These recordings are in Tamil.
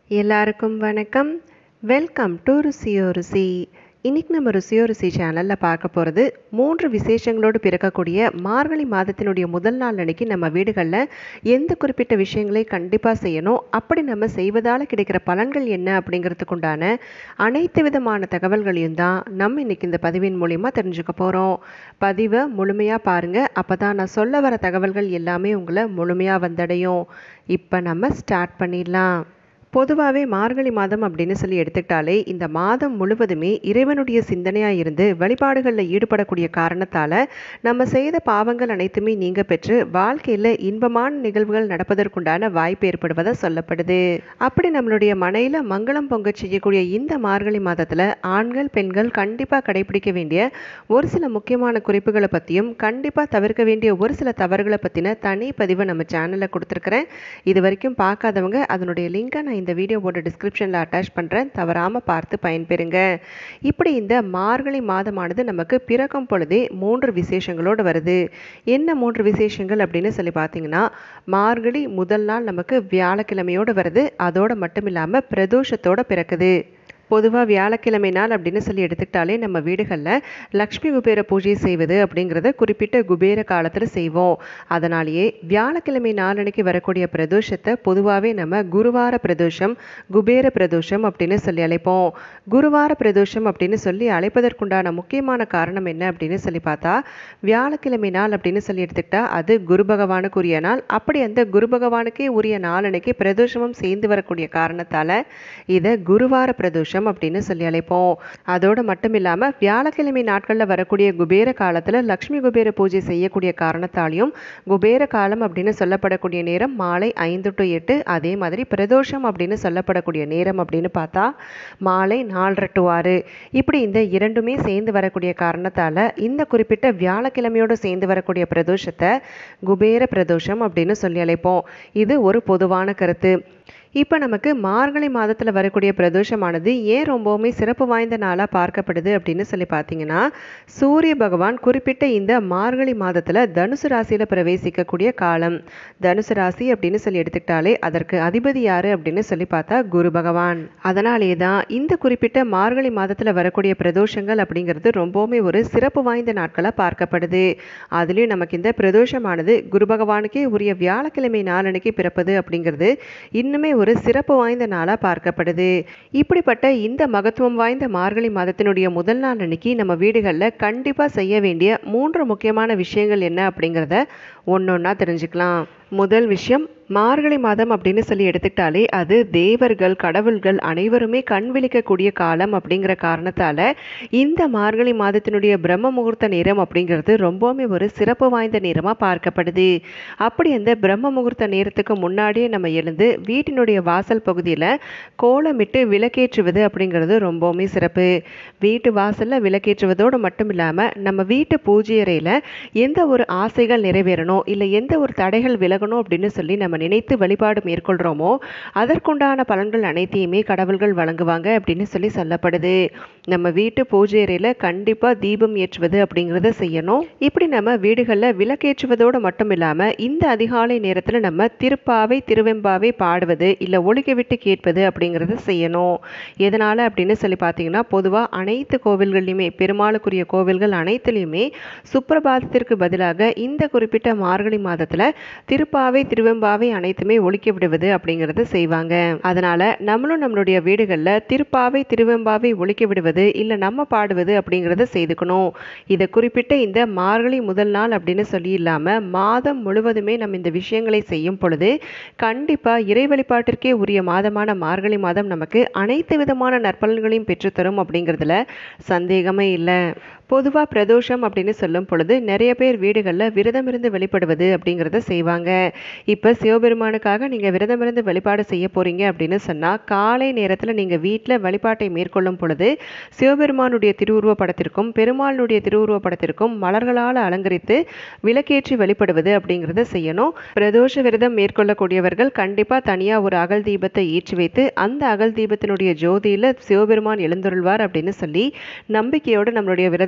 எல்லாருக்கும் வணக்கம் வெல்கம் டு ருசியோ ருசி இன்றைக்கி நம்ம ருசியோ ருசி சேனலில் பார்க்க போகிறது மூன்று விசேஷங்களோடு பிறக்கக்கூடிய மார்கழி மாதத்தினுடைய முதல் நாள் அன்னைக்கு நம்ம வீடுகளில் எந்த குறிப்பிட்ட விஷயங்களை கண்டிப்பாக செய்யணும் அப்படி நம்ம செய்வதால் கிடைக்கிற பலன்கள் என்ன அப்படிங்கிறதுக்குண்டான அனைத்து விதமான தகவல்களையும் தான் நம்ம இன்றைக்கி இந்த பதிவின் மூலிமா தெரிஞ்சுக்க போகிறோம் பதிவை முழுமையாக பாருங்கள் அப்போ தான் நான் சொல்ல வர தகவல்கள் எல்லாமே உங்களை முழுமையாக வந்தடையும் இப்போ நம்ம ஸ்டார்ட் பண்ணிடலாம் பொதுவாகவே மார்கழி மாதம் அப்படின்னு சொல்லி எடுத்துக்கிட்டாலே இந்த மாதம் முழுவதுமே இறைவனுடைய சிந்தனையாக இருந்து வழிபாடுகளில் ஈடுபடக்கூடிய காரணத்தால் நம்ம செய்த பாவங்கள் அனைத்துமே நீங்க பெற்று வாழ்க்கையில் இன்பமான நிகழ்வுகள் நடப்பதற்குண்டான வாய்ப்பு ஏற்படுவதாக சொல்லப்படுது அப்படி நம்மளுடைய மனையில் மங்களம் பொங்க செய்யக்கூடிய இந்த மார்கழி மாதத்தில் ஆண்கள் பெண்கள் கண்டிப்பாக கடைபிடிக்க வேண்டிய ஒரு சில முக்கியமான குறிப்புகளை பற்றியும் கண்டிப்பாக தவிர்க்க வேண்டிய ஒரு சில தவறுகளை பற்றின தனி பதிவை நம்ம சேனலில் கொடுத்துருக்குறேன் இது வரைக்கும் பார்க்காதவங்க அதனுடைய லிங்கை நான் இந்த வீடியோவோட டிஸ்கிரிப்ஷனில் அட்டாச் பண்ணுறேன் தவறாமல் பார்த்து பயன்பெறுங்க இப்படி இந்த மார்கழி மாதமானது நமக்கு பிறக்கும் பொழுதே மூன்று விசேஷங்களோடு வருது என்ன மூன்று விசேஷங்கள் அப்படின்னு சொல்லி பார்த்தீங்கன்னா மார்கழி முதல் நாள் நமக்கு வியாழக்கிழமையோடு வருது அதோடு மட்டும் இல்லாமல் பிரதோஷத்தோடு பிறக்குது பொதுவாக வியாழக்கிழமை நாள் அப்படின்னு சொல்லி எடுத்துக்கிட்டாலே நம்ம வீடுகளில் லக்ஷ்மி குபேர பூஜை செய்வது அப்படிங்கிறத குறிப்பிட்ட குபேர காலத்தில் செய்வோம் அதனாலேயே வியாழக்கிழமை நாளன்னைக்கு வரக்கூடிய பிரதோஷத்தை பொதுவாகவே நம்ம குருவார பிரதோஷம் குபேர பிரதோஷம் அப்படின்னு சொல்லி அழைப்போம் குருவார பிரதோஷம் அப்படின்னு சொல்லி அழைப்பதற்குண்டான முக்கியமான காரணம் என்ன அப்படின்னு சொல்லி பார்த்தா வியாழக்கிழமை நாள் அப்படின்னு சொல்லி எடுத்துக்கிட்டா அது குரு பகவானுக்குரிய நாள் அப்படி அந்த குரு பகவானுக்கே உரிய நாளன்னைக்கு பிரதோஷமும் சேர்ந்து வரக்கூடிய காரணத்தால் இதை குருவார பிரதோஷம் அப்படின்னு சொல்லி அழைப்போம் அதோடு மட்டும் இல்லாமல் வியாழக்கிழமை நாட்களில் வரக்கூடிய குபேர காலத்தில் லக்ஷ்மி குபேர பூஜை செய்யக்கூடிய காரணத்தாலையும் குபேர காலம் அப்படின்னு சொல்லப்படக்கூடிய நேரம் மாலை ஐந்து டு எட்டு அதே மாதிரி பிரதோஷம் அப்படின்னு சொல்லப்படக்கூடிய நேரம் அப்படின்னு பார்த்தா மாலை நாலரை டு ஆறு இப்படி இந்த இரண்டுமே சேர்ந்து வரக்கூடிய காரணத்தால் இந்த குறிப்பிட்ட வியாழக்கிழமையோடு சேர்ந்து வரக்கூடிய பிரதோஷத்தை குபேர பிரதோஷம் அப்படின்னு சொல்லி அழைப்போம் இது ஒரு பொதுவான கருத்து இப்போ நமக்கு மார்கழி மாதத்தில் வரக்கூடிய பிரதோஷமானது ஏன் ரொம்பவுமே சிறப்பு வாய்ந்த நாளாக பார்க்கப்படுது அப்படின்னு சொல்லி பார்த்தீங்கன்னா சூரிய பகவான் குறிப்பிட்ட இந்த மார்கழி மாதத்தில் தனுசு ராசியில் பிரவேசிக்கக்கூடிய காலம் தனுசு ராசி அப்படின்னு சொல்லி எடுத்துக்கிட்டாலே அதற்கு அதிபதி யார் அப்படின்னு சொல்லி பார்த்தா குரு பகவான் அதனாலே தான் இந்த குறிப்பிட்ட மார்கழி மாதத்தில் வரக்கூடிய பிரதோஷங்கள் அப்படிங்கிறது ரொம்பவுமே ஒரு சிறப்பு வாய்ந்த நாட்களாக பார்க்கப்படுது அதுலேயும் நமக்கு இந்த பிரதோஷமானது குரு பகவானுக்கே உரிய வியாழக்கிழமை நாளன்னைக்கு பிறப்பது அப்படிங்கிறது இன்னுமே ஒரு சிறப்பு வாய்ந்த நாளாக பார்க்கப்படுது இப்படிப்பட்ட இந்த மகத்துவம் வாய்ந்த மார்கழி மாதத்தினுடைய முதல் நாள் அன்னைக்கு நம்ம வீடுகளில் கண்டிப்பாக செய்ய வேண்டிய மூன்று முக்கியமான விஷயங்கள் என்ன அப்படிங்கிறத ஒன்று ஒன்றா தெரிஞ்சுக்கலாம் முதல் விஷயம் மார்கழி மாதம் அப்படின்னு சொல்லி எடுத்துக்கிட்டாலே அது தேவர்கள் கடவுள்கள் அனைவருமே கண் விழிக்கக்கூடிய காலம் அப்படிங்கிற காரணத்தால் இந்த மார்கழி மாதத்தினுடைய பிரம்ம முகூர்த்த நேரம் அப்படிங்கிறது ரொம்பவுமே ஒரு சிறப்பு வாய்ந்த நேரமாக பார்க்கப்படுது அப்படி அந்த பிரம்ம முகூர்த்த நேரத்துக்கு முன்னாடியே நம்ம எழுந்து வீட்டினுடைய வாசல் பகுதியில் கோலமிட்டு விளக்கேற்றுவது அப்படிங்கிறது ரொம்பவுமே சிறப்பு வீட்டு வாசலில் விளக்கேற்றுவதோடு மட்டும் இல்லாமல் நம்ம வீட்டு பூஜை அறையில் எந்த ஒரு ஆசைகள் நிறைவேறணும் இல்லை எந்த ஒரு தடைகள் விலகணும் அப்படின்னு சொல்லி நம்ம நினைத்து வழிபாடு மேற்கொள்கிறோமோ அதற்குண்டான பலன்கள் அனைத்தையுமே கடவுள்கள் வழங்குவாங்க அப்படின்னு சொல்லி சொல்லப்படுது நம்ம வீட்டு பூஜை அறையில் கண்டிப்பாக தீபம் ஏற்றுவது அப்படிங்கிறத செய்யணும் இப்படி நம்ம வீடுகளில் விளக்கேற்றுவதோடு மட்டும் இல்லாமல் இந்த அதிகாலை நேரத்தில் நம்ம திருப்பாவை திருவெம்பாவை பாடுவது இல்லை ஒழிக்க விட்டு கேட்பது அப்படிங்கிறத செய்யணும் எதனால் அப்படின்னு சொல்லி பார்த்தீங்கன்னா பொதுவாக அனைத்து கோவில்கள்லையுமே பெருமாளுக்குரிய கோவில்கள் அனைத்துலேயுமே சுப்பிரபாதத்திற்கு பதிலாக இந்த குறிப்பிட்ட மார்கழி மாதத்தில் திருப்பாவை திருவெம்பாவை அனைத்துமே ஒழிக்க விடுவது அப்படிங்கிறத செய்வாங்க அதனால நம்மளும் நம்மளுடைய வீடுகளில் திருப்பாவை திருவெம்பாவை ஒழிக்க விடுவது இல்லை நம்ம பாடுவது அப்படிங்கிறத செய்துக்கணும் இதை குறிப்பிட்ட இந்த மார்கழி முதல் நாள் அப்படின்னு சொல்லி இல்லாமல் மாதம் முழுவதுமே நம்ம இந்த விஷயங்களை செய்யும் பொழுது கண்டிப்பாக இறை வழிபாட்டிற்கே உரிய மாதமான மார்கழி மாதம் நமக்கு அனைத்து விதமான நற்பலன்களையும் பெற்றுத்தரும் அப்படிங்கிறதுல சந்தேகமே இல்லை பொதுவாக பிரதோஷம் அப்படின்னு சொல்லும் பொழுது நிறைய பேர் வீடுகளில் விரதம் இருந்து வெளிப்படுவது அப்படிங்கிறத செய்வாங்க இப்போ சிவபெருமானுக்காக நீங்கள் விரதம் இருந்து வழிபாடு செய்ய போகிறீங்க அப்படின்னு சொன்னால் காலை நேரத்தில் நீங்கள் வீட்டில் வழிபாட்டை மேற்கொள்ளும் பொழுது சிவபெருமானுடைய திருவுருவ படத்திற்கும் பெருமாளுடைய திருவுருவ படத்திற்கும் மலர்களால் அலங்கரித்து விளக்கேற்றி வழிபடுவது அப்படிங்கிறத செய்யணும் பிரதோஷ விரதம் மேற்கொள்ளக்கூடியவர்கள் கண்டிப்பாக தனியாக ஒரு அகல் தீபத்தை ஏற்றி வைத்து அந்த அகல் தீபத்தினுடைய ஜோதியில் சிவபெருமான் எழுந்துருள்வார் அப்படின்னு சொல்லி நம்பிக்கையோடு நம்மளுடைய விரதத்தை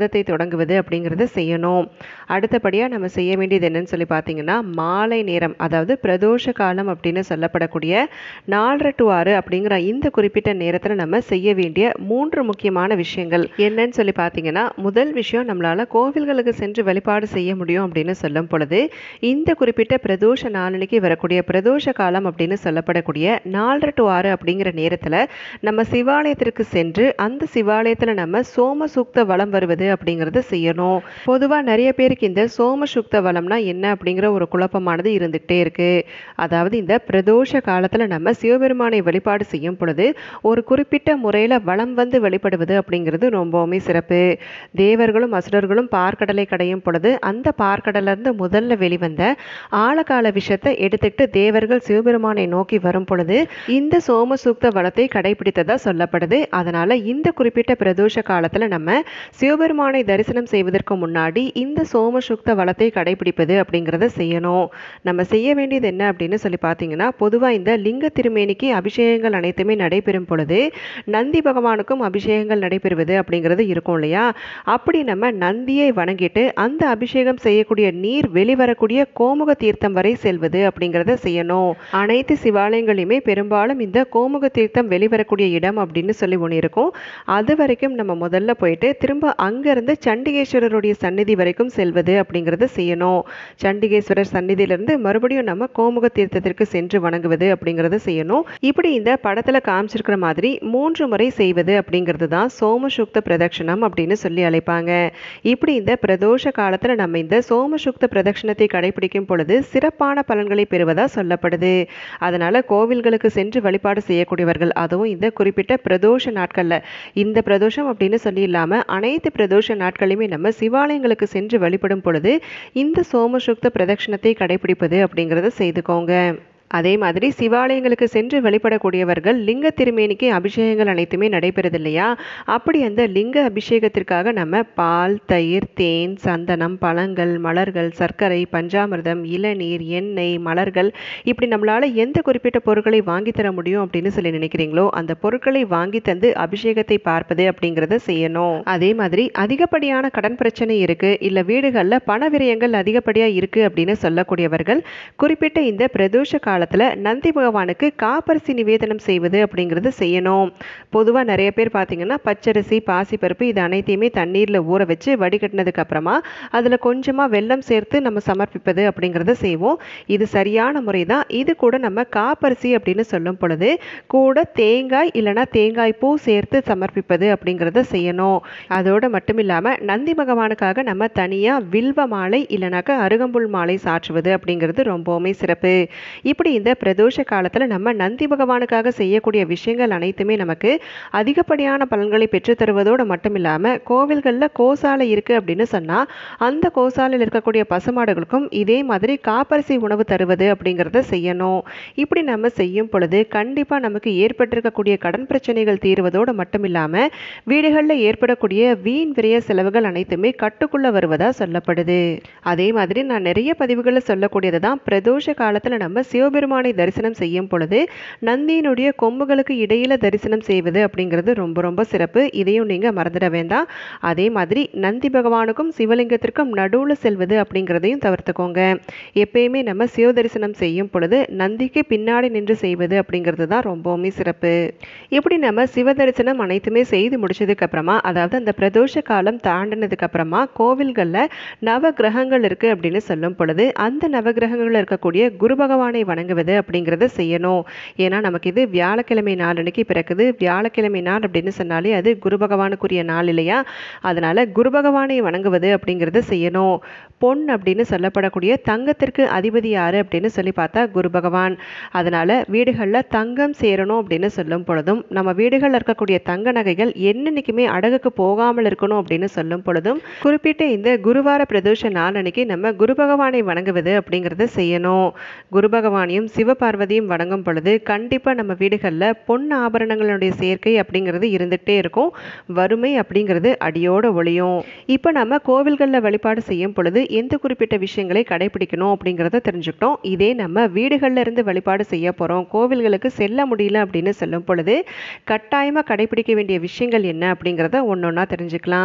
விரதத்தை தொடங்குவது அப்படிங்கிறத செய்யணும் அடுத்தபடியாக நம்ம செய்ய வேண்டியது என்னன்னு சொல்லி பார்த்தீங்கன்னா மாலை நேரம் அதாவது பிரதோஷ காலம் அப்படின்னு சொல்லப்படக்கூடிய நாலரை டு ஆறு அப்படிங்கிற இந்த குறிப்பிட்ட நேரத்தில் நம்ம செய்ய வேண்டிய மூன்று முக்கியமான விஷயங்கள் என்னன்னு சொல்லி பார்த்தீங்கன்னா முதல் விஷயம் நம்மளால் கோவில்களுக்கு சென்று வழிபாடு செய்ய முடியும் அப்படின்னு சொல்லும் பொழுது இந்த குறிப்பிட்ட பிரதோஷ நாளனைக்கு வரக்கூடிய பிரதோஷ காலம் அப்படின்னு சொல்லப்படக்கூடிய நாலரை டு ஆறு அப்படிங்கிற நேரத்தில் நம்ம சிவாலயத்திற்கு சென்று அந்த சிவாலயத்தில் நம்ம சோம சூக்த வளம் வருவது அப்படிங்கிறத செய்யணும் பொதுவாக நிறைய பேருக்கு இந்த சோம சூக்த வளம்னா என்ன அப்படிங்கிற ஒரு குழப்பமானது இருந்துகிட்டே இருக்கு அதாவது இந்த பிரதோஷ காலத்தில் நம்ம சிவபெருமானை வழிபாடு செய்யும் பொழுது ஒரு குறிப்பிட்ட முறையில் வளம் வந்து வழிபடுவது அப்படிங்கிறது ரொம்பவுமே சிறப்பு தேவர்களும் அசுரர்களும் பார்க்கடலை கடையும் பொழுது அந்த பார்க்கடலிருந்து முதல்ல வெளிவந்த ஆழகால விஷத்தை எடுத்துக்கிட்டு தேவர்கள் சிவபெருமானை நோக்கி வரும் பொழுது இந்த சோம சூக்த வளத்தை கடைபிடித்ததா சொல்லப்படுது அதனால இந்த குறிப்பிட்ட பிரதோஷ காலத்துல நம்ம சிவபெருமானை தரிசனம் செய்வதற்கு முன்னாடி இந்த சோம சூக்த வளத்தை கடைபிடிப்பது அப்படிங்கிறத செய்யணும் நம்ம செய்ய வேண்டியது என்ன அப்படின்னு சொல்லி பார்த்தீங்கன்னா பொதுவாக இந்த லிங்க திருமேனிக்கு அபிஷேகங்கள் அனைத்துமே நடைபெறும் பொழுது நந்தி பகவானுக்கும் அபிஷேகங்கள் நடைபெறுவது அப்படிங்கிறது இருக்கும் இல்லையா அப்படி நம்ம நந்தியை வணங்கிட்டு அந்த அபிஷேகம் செய்யக்கூடிய நீர் வெளிவரக்கூடிய கோமுக தீர்த்தம் வரை செல்வது அப்படிங்கிறத செய்யணும் அனைத்து சிவாலயங்களையுமே பெரும்பாலும் இந்த கோமுக தீர்த்தம் வெளிவரக்கூடிய இடம் அப்படின்னு சொல்லி ஒன்று இருக்கும் அது வரைக்கும் நம்ம முதல்ல போயிட்டு திரும்ப அங்கேருந்து சண்டிகேஸ்வரருடைய சந்நிதி வரைக்கும் செல்வது அப்படிங்கிறத செய்யணும் சண்டிகேஸ்வரர் சந்நிதியிலிருந்து மறுபடியும் நம்ம கோமுக தீர்த்தத்திற்கு சென்று வணங்குவது அப்படிங்கிறத செய்யணும் இப்படி இந்த படத்தில் காமிச்சிருக்கிற மாதிரி மூன்று முறை செய்வது அப்படிங்கிறது தான் சோமசுக்த பிரதட்சணம் அப்படின்னு சொல்லி அழைப்பாங்க இப்படி இந்த பிரதோஷ காலத்தில் நம்ம இந்த சோமசுக்த பிரதட்சணத்தை கடைபிடிக்கும் பொழுது சிறப்பான பலன்களை பெறுவதா சொல்லப்படுது அதனால கோவில்களுக்கு சென்று வழிபாடு செய்யக்கூடியவர்கள் அதுவும் இந்த குறிப்பிட்ட பிரதோஷ நாட்களில் இந்த பிரதோஷம் அப்படின்னு சொல்லி இல்லாமல் அனைத்து பிரதோஷ நாட்களையுமே நம்ம சிவாலயங்களுக்கு சென்று வழிபடும் பொழுது இந்த சோமசுக்த பிரதட்சணத்தை கடைபிடிப்பது அப்படிங்கிறத செய்துக்கோங்க அதே மாதிரி சிவாலயங்களுக்கு சென்று வழிபடக்கூடியவர்கள் லிங்க திருமேனிக்கு அபிஷேகங்கள் அனைத்துமே நடைபெறுது இல்லையா அப்படி அந்த லிங்க அபிஷேகத்திற்காக நம்ம பால் தயிர் தேன் சந்தனம் பழங்கள் மலர்கள் சர்க்கரை பஞ்சாமிர்தம் இளநீர் எண்ணெய் மலர்கள் இப்படி நம்மளால் எந்த குறிப்பிட்ட பொருட்களை வாங்கி தர முடியும் அப்படின்னு சொல்லி நினைக்கிறீங்களோ அந்த பொருட்களை வாங்கி தந்து அபிஷேகத்தை பார்ப்பது அப்படிங்கிறத செய்யணும் அதே மாதிரி அதிகப்படியான கடன் பிரச்சனை இருக்கு இல்லை வீடுகளில் பண விரயங்கள் அதிகப்படியாக இருக்கு அப்படின்னு சொல்லக்கூடியவர்கள் குறிப்பிட்ட இந்த பிரதோஷ கால காலத்தில் நந்தி பகவானுக்கு காப்பரிசி நிவேதனம் செய்வது அப்படிங்கிறது செய்யணும் பொதுவாக நிறைய பேர் பார்த்தீங்கன்னா பச்சரிசி பாசிப்பருப்பு இது அனைத்தையுமே தண்ணீரில் ஊற வச்சு வடிகட்டினதுக்கு அப்புறமா அதில் கொஞ்சமாக வெல்லம் சேர்த்து நம்ம சமர்ப்பிப்பது அப்படிங்கிறத செய்வோம் இது சரியான முறை தான் இது கூட நம்ம காப்பரிசி அப்படின்னு சொல்லும் பொழுது கூட தேங்காய் இல்லைனா தேங்காய் பூ சேர்த்து சமர்ப்பிப்பது அப்படிங்கிறத செய்யணும் அதோடு மட்டும் இல்லாமல் நந்தி பகவானுக்காக நம்ம தனியாக வில்வ மாலை இல்லைனாக்கா அருகம்புல் மாலை சாற்றுவது அப்படிங்கிறது ரொம்பவுமே சிறப்பு இப்படி இந்த பிரதோஷ காலத்தில் நம்ம நந்தி பகவானுக்காக செய்யக்கூடிய விஷயங்கள் அனைத்துமே நமக்கு அதிகப்படியான பலன்களை பெற்றுத்தருவதோடு மட்டும் இல்லாமல் கோவில்களில் கோசாலை இருக்குது அப்படின்னு சொன்னால் அந்த கோசாலையில் இருக்கக்கூடிய பசுமாடுகளுக்கும் இதே மாதிரி காப்பரிசி உணவு தருவது அப்படிங்கிறத செய்யணும் இப்படி நம்ம செய்யும் பொழுது கண்டிப்பாக நமக்கு ஏற்பட்டிருக்கக்கூடிய கடன் பிரச்சனைகள் தீர்வதோடு மட்டும் இல்லாமல் வீடுகளில் ஏற்படக்கூடிய வீண் விரைய செலவுகள் அனைத்துமே கட்டுக்குள்ளே வருவதாக சொல்லப்படுது அதே மாதிரி நான் நிறைய பதிவுகளில் சொல்லக்கூடியது தான் பிரதோஷ காலத்தில் நம்ம சிவபெருமானை தரிசனம் செய்யும் பொழுது நந்தியினுடைய கொம்புகளுக்கு இடையில தரிசனம் செய்வது அப்படிங்கிறது ரொம்ப ரொம்ப சிறப்பு இதையும் நீங்கள் மறந்துட வேண்டாம் அதே மாதிரி நந்தி பகவானுக்கும் சிவலிங்கத்திற்கும் நடுவில் செல்வது அப்படிங்கிறதையும் தவிர்த்துக்கோங்க எப்பயுமே நம்ம சிவ தரிசனம் செய்யும் பொழுது நந்திக்கு பின்னாடி நின்று செய்வது அப்படிங்கிறது தான் ரொம்பவுமே சிறப்பு இப்படி நம்ம சிவ தரிசனம் அனைத்துமே செய்து முடிச்சதுக்கு அப்புறமா அதாவது அந்த பிரதோஷ காலம் தாண்டினதுக்கு அப்புறமா கோவில்களில் நவ கிரகங்கள் இருக்கு அப்படின்னு சொல்லும் பொழுது அந்த நவகிரகங்களில் இருக்கக்கூடிய குரு பகவானை வணங்குவது அப்படிங்கிறத செய்யணும் ஏன்னா நமக்கு இது வியாழக்கிழமை நாள் அன்னைக்கு பிறக்குது வியாழக்கிழமை நாள் அப்படின்னு சொன்னாலே அது குரு பகவானுக்குரிய நாள் இல்லையா அதனால குரு பகவானை வணங்குவது அப்படிங்கிறத செய்யணும் பொன் அப்படின்னு சொல்லப்படக்கூடிய தங்கத்திற்கு அதிபதி யாரு அப்படின்னு சொல்லி பார்த்தா குரு பகவான் அதனால வீடுகளில் தங்கம் சேரணும் அப்படின்னு சொல்லும் பொழுதும் நம்ம வீடுகளில் இருக்கக்கூடிய தங்க நகைகள் என்னன்னைக்குமே அடகுக்கு போகாமல் இருக்கணும் அப்படின்னு சொல்லும் பொழுதும் குறிப்பிட்ட இந்த குருவார பிரதோஷ நாள் அன்னைக்கு நம்ம குரு பகவானை வணங்குவது அப்படிங்கிறத செய்யணும் குரு பகவானையும் சிவபார்வதியும் வணங்கும் பொழுது கண்டிப்பாக நம்ம வீடுகளில் பொன் ஆபரணங்களுடைய சேர்க்கை அப்படிங்கிறது இருந்துகிட்டே இருக்கும் வறுமை அப்படிங்கிறது அடியோட ஒளியும் இப்போ நம்ம கோவில்களில் வழிபாடு செய்யும் பொழுது எந்த குறிப்பிட்ட விஷயங்களை கடைபிடிக்கணும் அப்படிங்கிறத தெரிஞ்சுக்கிட்டோம் இதே நம்ம வீடுகளில் இருந்து வழிபாடு செய்ய போகிறோம் கோவில்களுக்கு செல்ல முடியல அப்படின்னு சொல்லும் பொழுது கட்டாயமாக கடைபிடிக்க வேண்டிய விஷயங்கள் என்ன அப்படிங்கிறத ஒன்று ஒன்றா தெரிஞ்சுக்கலாம்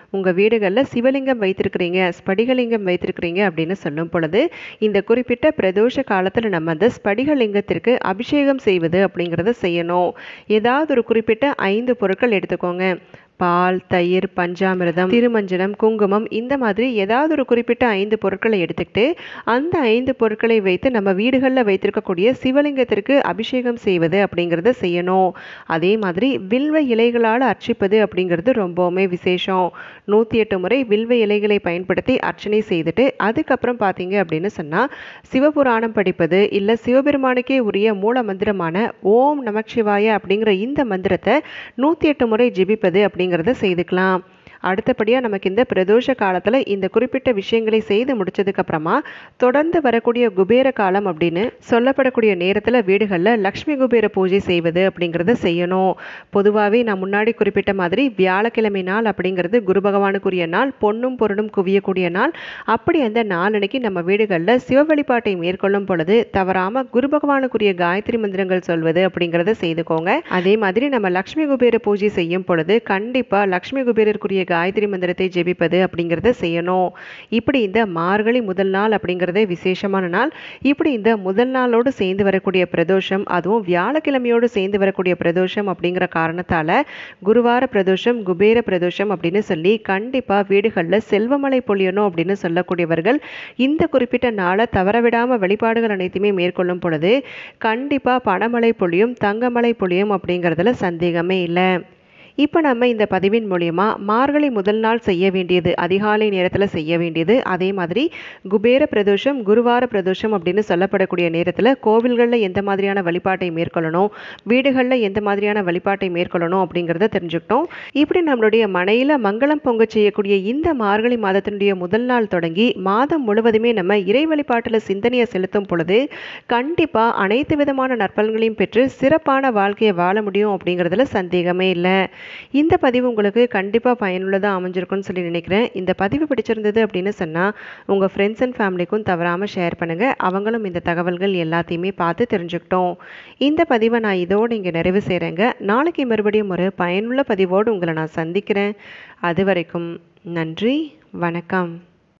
உங்கள் வீடுகளில் சிவலிங்கம் வைத்திருக்கிறீங்க ஸ்படிகலிங்கம் வைத்திருக்கிறீங்க அப்படின்னு சொல்லும் பொழுது இந்த குறிப்பிட்ட பிரதோஷ காலத்தில் நம்ம அந்த ஸ்படிகலிங்கத்திற்கு அபிஷேகம் செய்வது அப்படிங்கிறத செய்யணும் ஏதாவது ஒரு குறிப்பிட்ட ஐந்து பொருட்கள் எடுத்துக்கோங்க பால் தயிர் பஞ்சாமிர்தம் திருமஞ்சனம் குங்குமம் இந்த மாதிரி ஏதாவது ஒரு குறிப்பிட்ட ஐந்து பொருட்களை எடுத்துக்கிட்டு அந்த ஐந்து பொருட்களை வைத்து நம்ம வீடுகளில் வைத்திருக்கக்கூடிய சிவலிங்கத்திற்கு அபிஷேகம் செய்வது அப்படிங்கிறத செய்யணும் அதே மாதிரி வில்வ இலைகளால் அர்ச்சிப்பது அப்படிங்கிறது ரொம்பவுமே விசேஷம் நூற்றி எட்டு முறை வில்வ இலைகளை பயன்படுத்தி அர்ச்சனை செய்துட்டு அதுக்கப்புறம் பார்த்தீங்க அப்படின்னு சொன்னால் சிவபுராணம் படிப்பது இல்லை சிவபெருமானுக்கே உரிய மூல மந்திரமான ஓம் நமச்சிவாய அப்படிங்கிற இந்த மந்திரத்தை நூற்றி எட்டு முறை ஜெபிப்பது அப்படி அப்படிங்கிறத செய்துக்கலாம் அடுத்தபடியாக நமக்கு இந்த பிரதோஷ காலத்தில் இந்த குறிப்பிட்ட விஷயங்களை செய்து முடிச்சதுக்கப்புறமா தொடர்ந்து வரக்கூடிய குபேர காலம் அப்படின்னு சொல்லப்படக்கூடிய நேரத்தில் வீடுகளில் லக்ஷ்மி குபேர பூஜை செய்வது அப்படிங்கிறத செய்யணும் பொதுவாகவே நான் முன்னாடி குறிப்பிட்ட மாதிரி வியாழக்கிழமை நாள் அப்படிங்கிறது குரு பகவானுக்குரிய நாள் பொண்ணும் பொருளும் குவியக்கூடிய நாள் அப்படி அந்த நாளன்னைக்கு நம்ம வீடுகளில் சிவ வழிபாட்டை மேற்கொள்ளும் பொழுது தவறாமல் குரு பகவானுக்குரிய காயத்ரி மந்திரங்கள் சொல்வது அப்படிங்கிறத செய்துக்கோங்க அதே மாதிரி நம்ம லக்ஷ்மி குபேர பூஜை செய்யும் பொழுது கண்டிப்பாக லக்ஷ்மி குபேரருக்குரிய காயத்ரி மந்திரத்தை ஜெபிப்பது அப்படிங்கிறத செய்யணும் இப்படி இந்த மார்கழி முதல் நாள் அப்படிங்கிறதே விசேஷமான நாள் இப்படி இந்த முதல் நாளோடு சேர்ந்து வரக்கூடிய பிரதோஷம் அதுவும் வியாழக்கிழமையோடு சேர்ந்து வரக்கூடிய பிரதோஷம் அப்படிங்கிற காரணத்தால் குருவார பிரதோஷம் குபேர பிரதோஷம் அப்படின்னு சொல்லி கண்டிப்பாக வீடுகளில் செல்வமலை பொழியணும் அப்படின்னு சொல்லக்கூடியவர்கள் இந்த குறிப்பிட்ட நாளை தவறவிடாமல் வழிபாடுகள் அனைத்துமே மேற்கொள்ளும் பொழுது கண்டிப்பாக பணமழை பொழியும் தங்கமலை பொழியும் அப்படிங்கிறதுல சந்தேகமே இல்லை இப்போ நம்ம இந்த பதிவின் மூலயமா மார்கழி முதல் நாள் செய்ய வேண்டியது அதிகாலை நேரத்தில் செய்ய வேண்டியது அதே மாதிரி குபேர பிரதோஷம் குருவார பிரதோஷம் அப்படின்னு சொல்லப்படக்கூடிய நேரத்தில் கோவில்களில் எந்த மாதிரியான வழிபாட்டை மேற்கொள்ளணும் வீடுகளில் எந்த மாதிரியான வழிபாட்டை மேற்கொள்ளணும் அப்படிங்கிறத தெரிஞ்சுக்கிட்டோம் இப்படி நம்மளுடைய மனையில் மங்களம் பொங்க செய்யக்கூடிய இந்த மார்கழி மாதத்தினுடைய முதல் நாள் தொடங்கி மாதம் முழுவதுமே நம்ம இறை வழிபாட்டில் சிந்தனையை செலுத்தும் பொழுது கண்டிப்பாக அனைத்து விதமான நற்பலன்களையும் பெற்று சிறப்பான வாழ்க்கையை வாழ முடியும் அப்படிங்கிறதுல சந்தேகமே இல்லை இந்த பதிவு உங்களுக்கு கண்டிப்பாக பயனுள்ளதாக அமைஞ்சிருக்கும்னு சொல்லி நினைக்கிறேன் இந்த பதிவு பிடிச்சிருந்தது அப்படின்னு சொன்னால் உங்கள் ஃப்ரெண்ட்ஸ் அண்ட் ஃபேமிலிக்கும் தவறாமல் ஷேர் பண்ணுங்கள் அவங்களும் இந்த தகவல்கள் எல்லாத்தையுமே பார்த்து தெரிஞ்சுக்கிட்டோம் இந்த பதிவை நான் இதோடு இங்கே நிறைவு செய்கிறேங்க நாளைக்கு மறுபடியும் ஒரு பயனுள்ள பதிவோடு உங்களை நான் சந்திக்கிறேன் அது வரைக்கும் நன்றி வணக்கம்